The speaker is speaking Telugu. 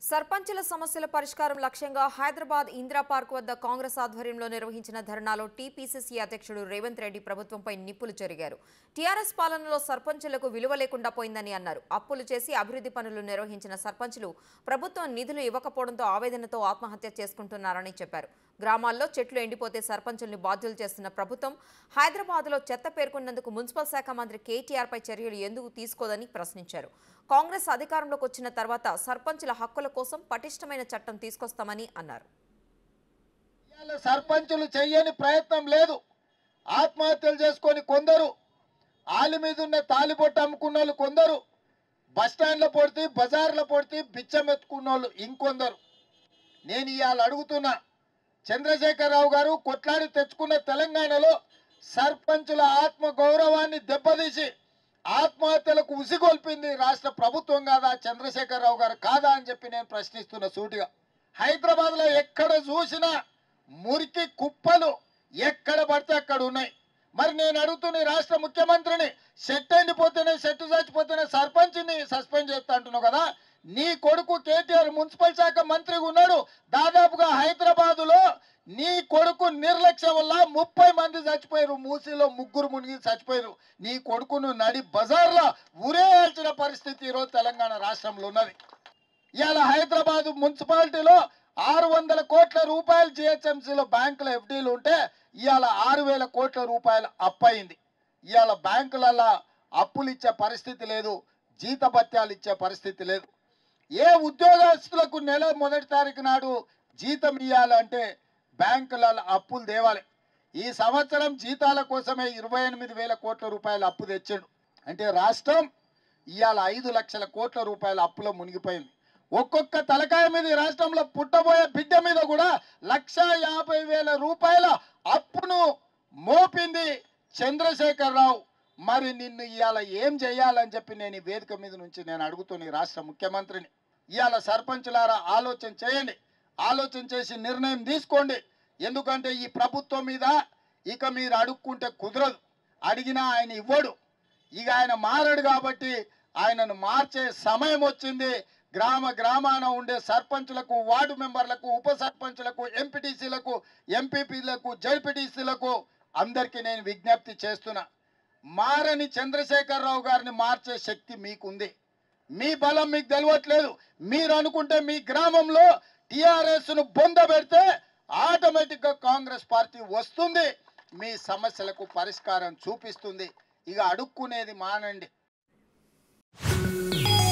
సర్పంచుల సమస్యల పరిష్కారం లక్ష్యంగా హైదరాబాద్ ఇందిరా పార్క్ వద్ద కాంగ్రెస్ ఆధ్వర్యంలో నిర్వహించిన ధర్నాలో టీపీసీసీ అధ్యక్షుడు రేవంత్ రెడ్డి ప్రభుత్వంపై నిప్పులు చెరిగారు టీఆర్ఎస్ పాలనలో సర్పంచులకు విలువ లేకుండా పోయిందని అన్నారు అప్పులు చేసి అభివృద్ధి పనులు నిర్వహించిన సర్పంచులు ప్రభుత్వం నిధులు ఇవ్వకపోవడంతో ఆవేదనతో ఆత్మహత్య చేసుకుంటున్నారని చెప్పారు గ్రామాల్లో చెట్లు ఎండిపోతే సర్పంచుల్ని బాధ్యులు చేస్తున్న ప్రభుత్వం హైదరాబాద్లో చెత్త పేర్కొన్నందుకు మున్సిపల్ శాఖ మంత్రి కేటీఆర్పై చర్యలు ఎందుకు తీసుకోదని ప్రశ్నించారు కాంగ్రెస్ అధికారంలోకి వచ్చిన తర్వాత సర్పంచుల హక్కుల కోసం పటిష్టమైన చట్టం తీసుకొస్తామని అన్నారు ఇవాళ సర్పంచులు చెయ్యని ప్రయత్నం లేదు ఆత్మహత్యలు చేసుకొని కొందరు ఆలి మీద ఉన్న తాలిబొట్టు అమ్ముకున్న వాళ్ళు కొందరు బస్టాండ్లో పొడితే బజార్లో పొడితే బిచ్చం ఎత్తుకున్న వాళ్ళు ఇంకొందరు నేను ఇవాళ అడుగుతున్నా చంద్రశేఖరరావు గారు కొట్లాడి తెచ్చుకున్న తెలంగాణలో సర్పంచుల ఆత్మ గౌరవాన్ని దెబ్బతీసి ఆత్మహత్యలకు ఉసిగొల్పింది రాష్ట్ర ప్రభుత్వం కాదా చంద్రశేఖరరావు గారు కాదా అని చెప్పి నేను ప్రశ్నిస్తున్న సూటిగా హైదరాబాద్ లో ఎక్కడ చూసినా మురికి కుప్పలు ఎక్కడ పడితే అక్కడ ఉన్నాయి మరి నేను అడుగుతున్న ఈ రాష్ట్ర ముఖ్యమంత్రిని సెట్ ఎండిపోతేనే సెట్ చచ్చిపోతేనే సర్పంచ్ని సస్పెండ్ చేస్తా అంటున్నావు కదా నీ కొడుకు కేటీఆర్ మున్సిపల్ శాఖ మంత్రిగా ఉన్నాడు దాదాపుగా హైదరాబాద్ లో నీ కొడుకు నిర్లక్ష్యం వల్ల ముప్పై మంది చచ్చిపోయారు మూసీలో ముగ్గురు మునిగి చచ్చిపోయారు నీ కొడుకును నడి బజార్లో ఉరేయాల్సిన పరిస్థితి ఈరోజు తెలంగాణ రాష్ట్రంలో ఉన్నది ఇవాళ హైదరాబాద్ మున్సిపాలిటీలో ఆరు వందల కోట్ల రూపాయలు జిహెచ్ఎంసీలో బ్యాంకుల ఎఫ్డీలు ఉంటే ఇవాళ ఆరు వేల కోట్ల రూపాయలు అప్పయింది ఇవాళ బ్యాంకులలో అప్పులు ఇచ్చే పరిస్థితి లేదు జీతభత్యాలు ఇచ్చే పరిస్థితి లేదు ఏ ఉద్యోగస్తులకు నెల మొదటి తారీఖు నాడు జీతం ఇవ్వాలంటే బ్యాంకులలో అప్పులు తేవాలి ఈ సంవత్సరం జీతాల కోసమే ఇరవై ఎనిమిది వేల కోట్ల రూపాయల అప్పు తెచ్చాడు అంటే రాష్ట్రం ఇవాళ ఐదు లక్షల కోట్ల రూపాయల అప్పులో మునిగిపోయింది ఒక్కొక్క తలకాయ మీద ఈ రాష్ట్రంలో పుట్టబోయే బిడ్డ మీద కూడా లక్ష యాభై వేల రూపాయల అప్పును మోపింది చంద్రశేఖరరావు మరి నిన్ను ఇవాళ ఏం చేయాలని చెప్పి నేను ఈ వేదిక మీద నుంచి నేను అడుగుతున్న ఈ రాష్ట్ర ముఖ్యమంత్రిని ఇవాళ సర్పంచులారా ఆలోచన చేయండి ఆలోచన చేసి నిర్ణయం తీసుకోండి ఎందుకంటే ఈ ప్రభుత్వం మీద ఇక మీరు అడుక్కుంటే కుదరదు అడిగినా ఆయన ఇవ్వడు ఇక ఆయన మారడు కాబట్టి ఆయనను మార్చే సమయం వచ్చింది గ్రామ గ్రామాన ఉండే సర్పంచులకు వార్డు మెంబర్లకు ఉప సర్పంచులకు ఎంపీటీసీలకు ఎంపీపీలకు జడ్పీటీసీలకు అందరికీ నేను విజ్ఞప్తి చేస్తున్నా మారని చంద్రశేఖరరావు గారిని మార్చే శక్తి మీకుంది మీ బలం మీకు తెలియట్లేదు మీరు అనుకుంటే మీ గ్రామంలో టిఆర్ఎస్ ను బొంద పెడితే ఆటోమేటిక్ గా కాంగ్రెస్ పార్టీ వస్తుంది మీ సమస్యలకు పరిష్కారం చూపిస్తుంది ఇక అడుక్కునేది మానండి